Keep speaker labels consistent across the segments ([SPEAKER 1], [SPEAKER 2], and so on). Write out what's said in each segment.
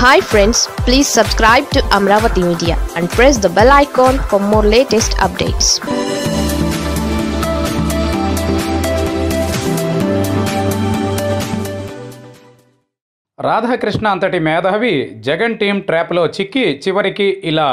[SPEAKER 1] hi friends please subscribe to Amaravati media and press the bell icon for more latest updates
[SPEAKER 2] Radhakrishna అంతటి మేధావి Jagan team ట్రాప్లో చిక్కి చివరికి ఇలా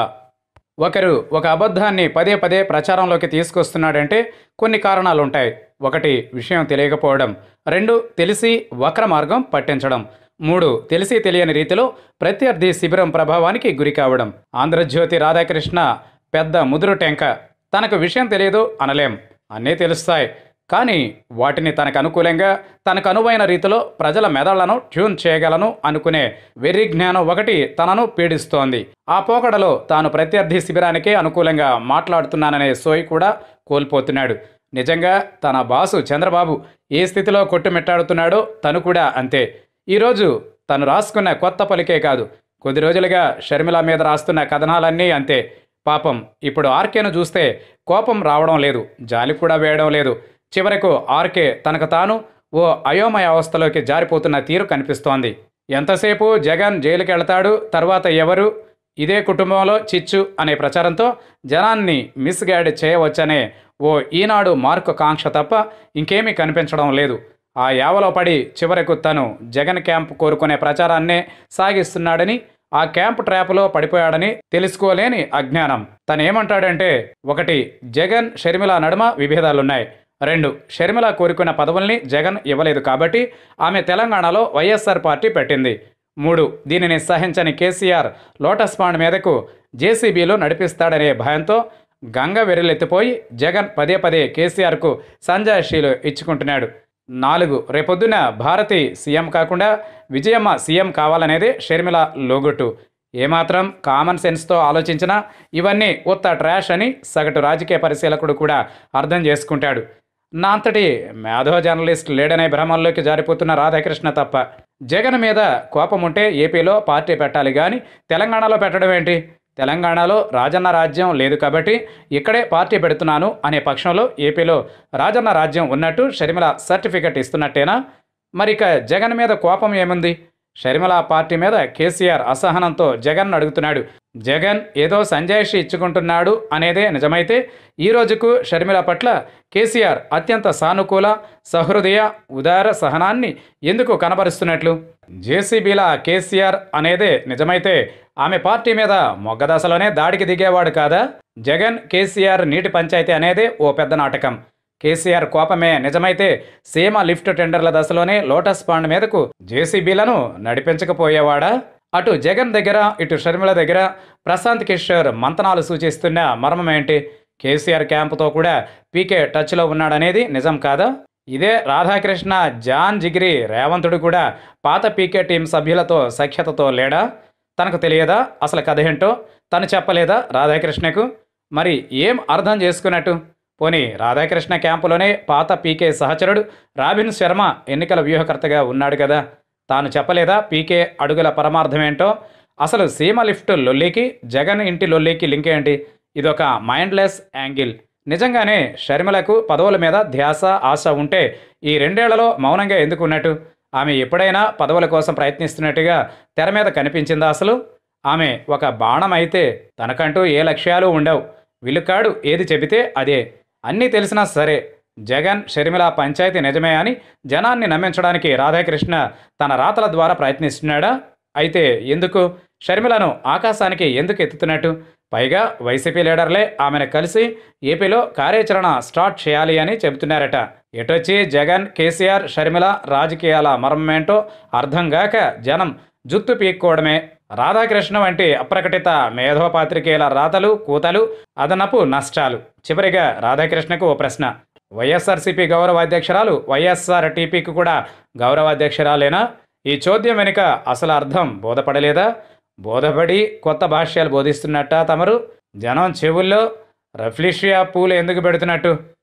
[SPEAKER 2] ఒకరు ఒక అబద్ధాన్ని పదే పదే ప్రచారంలోకి తీసుకొస్తున్నాడంటే కొన్ని కారణాలు ఉంటాయి ఒకటి విషయం తెలియకపోవడం రెండు తెలిసి వక్ర మార్గం పట్టించడం మూడు తెలిసి తెలియని రీతిలో ప్రత్యర్థి శిబిరం ప్రభావానికి గురి కావడం ఆంధ్రజ్యోతి రాధాకృష్ణ పెద్ద ముదురు టెంక తనకు విషయం తెలియదు అనలేం అన్నీ తెలుస్తాయి కానీ వాటిని తనకు అనుకూలంగా తనకు అనువైన రీతిలో ప్రజల మెదళ్లను ట్యూన్ చేయగలను అనుకునే వెర్రి జ్ఞానం ఒకటి తనను పీడిస్తోంది ఆ పోకడలో తాను ప్రత్యర్థి శిబిరానికే అనుకూలంగా మాట్లాడుతున్నాననే సోయి కూడా కోల్పోతున్నాడు నిజంగా తన బాసు చంద్రబాబు ఏ స్థితిలో కొట్టుమిట్టాడుతున్నాడో తను కూడా అంతే ఈరోజు తను రాసుకున్న కొత్త పలికే కాదు కొద్ది రోజులుగా షర్మిల మీద రాస్తున్న కథనాలన్నీ అంతే పాపం ఇప్పుడు ఆర్కేను చూస్తే కోపం రావడం లేదు జాలి కూడా వేయడం లేదు చివరకు ఆర్కే తనకు తాను ఓ అయోమయ అవస్థలోకి జారిపోతున్న తీరు కనిపిస్తోంది ఎంతసేపు జగన్ జైలుకి వెళతాడు తర్వాత ఎవరు ఇదే కుటుంబంలో చిచ్చు అనే ప్రచారంతో జనాన్ని మిస్గైడ్ చేయవచ్చనే ఓ ఈనాడు మార్కు కాంక్ష తప్ప ఇంకేమీ కనిపించడం లేదు ఆ యావలో పడి చివరకు తను జగన్ క్యాంప్ కోరుకునే ప్రచారాన్నే సాగిస్తున్నాడని ఆ క్యాంప్ ట్రాప్లో పడిపోయాడని తెలుసుకోలేని అజ్ఞానం తనేమంటాడంటే ఒకటి జగన్ షర్మిల నడుమ విభేదాలున్నాయి రెండు షర్మిల కోరుకున్న పదవుల్ని జగన్ ఇవ్వలేదు కాబట్టి ఆమె తెలంగాణలో వైఎస్ఆర్ పార్టీ పెట్టింది మూడు దీనిని సహించని కేసీఆర్ లోటస్ పాండ్ మీదకు జేసీబీలో నడిపిస్తాడనే భయంతో గంగ వెర్రెలెత్తిపోయి జగన్ పదే పదే కేసీఆర్కు సంజాయిషీలు ఇచ్చుకుంటున్నాడు నాలుగు రేపొద్దున భారతి సీఎం కాకుండా విజయమ్మ సీఎం కావాలనేదే షర్మిల లోగొట్టు ఏమాత్రం కామన్ సెన్స్తో ఆలోచించినా ఇవన్నీ ఉత్త ట్రాష్ అని సగటు రాజకీయ పరిశీలకుడు కూడా అర్థం చేసుకుంటాడు నా అంతటి మేధో జర్నలిస్ట్ లేడనే భ్రమంలోకి జారిపోతున్న రాధాకృష్ణ తప్ప జగన్ మీద కోపం ఉంటే ఏపీలో పార్టీ పెట్టాలి కానీ తెలంగాణలో పెట్టడం ఏంటి తెలంగాణలో రాజన్న రాజ్యం లేదు కాబట్టి ఇక్కడే పార్టీ పెడుతున్నాను అనే పక్షంలో ఏపీలో రాజన్న రాజ్యం ఉన్నట్టు షర్మిల సర్టిఫికెట్ ఇస్తున్నట్టేనా మరిక జగన్ మీద కోపం ఏముంది షర్మిల పార్టీ మీద కేసీఆర్ అసహనంతో జగన్ అడుగుతున్నాడు జగన్ ఏదో సంజాయిషి ఇచ్చుకుంటున్నాడు అనేదే నిజమైతే ఈ రోజుకు షర్మిల పట్ల కేసీఆర్ అత్యంత సానుకూల సహృదయ ఉదార సహనాన్ని ఎందుకు కనబరుస్తున్నట్లు జేసీబీల కేసీఆర్ అనేదే నిజమైతే ఆమె పార్టీ మీద మొగ్గదశలోనే దాడికి దిగేవాడు కాదా జగన్ కేసీఆర్ నీటి పంచాయతీ అనేదే ఓ పెద్ద నాటకం కేసీఆర్ కోపమే నిజమైతే సీమ లిఫ్ట్ టెండర్ల దశలోనే లోటస్ పాండ్ మీదకు జేసీబీలను నడిపించకపోయేవాడా అటు జగన్ దగ్గర ఇటు షర్మిల దగ్గర ప్రశాంత్ కిషోర్ మంతనాలు సూచిస్తున్న మర్మం ఏంటి కేసీఆర్ క్యాంపుతో కూడా పీకే టచ్లో ఉన్నాడనేది నిజం కాదా ఇదే రాధాకృష్ణ జాన్ జిగిరి రేవంతుడు కూడా పాత పీకే టీం సభ్యులతో సఖ్యతతో లేడా తనకు తెలియదా అసలు కథ ఏంటో తను చెప్పలేదా రాధాకృష్ణకు మరి ఏం అర్థం చేసుకున్నట్టు పోనీ రాధాకృష్ణ క్యాంపులోనే పాత పీకే సహచరుడు రాబిన్ శర్మ ఎన్నికల వ్యూహకర్తగా ఉన్నాడు కదా తాను చెప్పలేదా పీకే అడుగుల పరమార్థమేంటో అసలు సీమ లిఫ్ట్ లొల్లికి జగన్ ఇంటి లొల్లికి లింక్ ఏంటి ఇదొక మైండ్లెస్ యాంగిల్ నిజంగానే షర్మిలకు పదవుల మీద ధ్యాస ఆశ ఉంటే ఈ రెండేళ్లలో మౌనంగా ఎందుకు ఉన్నట్టు ఆమె ఎప్పుడైనా పదవుల కోసం ప్రయత్నిస్తున్నట్టుగా తెర మీద కనిపించిందా అసలు ఆమె ఒక బాణం అయితే తనకంటూ ఏ లక్ష్యాలు ఉండవు విలుకాడు ఏది చెబితే అదే అన్నీ తెలిసినా సరే జగన్ షర్మిల పంచాయతీ నిజమే అని జనాన్ని నమ్మించడానికి రాధాకృష్ణ తన రాతల ద్వారా ప్రయత్నిస్తున్నాడా అయితే ఎందుకు షర్మిలను ఆకాశానికి ఎందుకు ఎత్తుతున్నట్టు పైగా వైసీపీ లీడర్లే ఆమెను కలిసి ఏపీలో కార్యాచరణ స్టార్ట్ చేయాలి అని చెబుతున్నారట ఎటొచ్చి జగన్ కేసీఆర్ షర్మిల రాజకీయాల మర్మమేంటో అర్థం గాక జనం జుత్తు పీక్కోవడమే రాధాకృష్ణ వంటి అప్రకటిత మేధోపాత్రికేయుల రాతలు కూతలు అదనపు నష్టాలు చివరిగా రాధాకృష్ణకు ఓ ప్రశ్న వైఎస్ఆర్సీపీ గౌరవ అధ్యక్షురాలు వైఎస్ఆర్ టీపీకి కూడా గౌరవ అధ్యక్షురాలేనా ఈ చోద్యం వెనుక అసలు అర్థం బోధపడలేదా బోధపడి కొత్త భాష్యాలు బోధిస్తున్నట్ట తమరు జనం చెవుల్లో రఫ్లిషియా పూలు ఎందుకు పెడుతున్నట్టు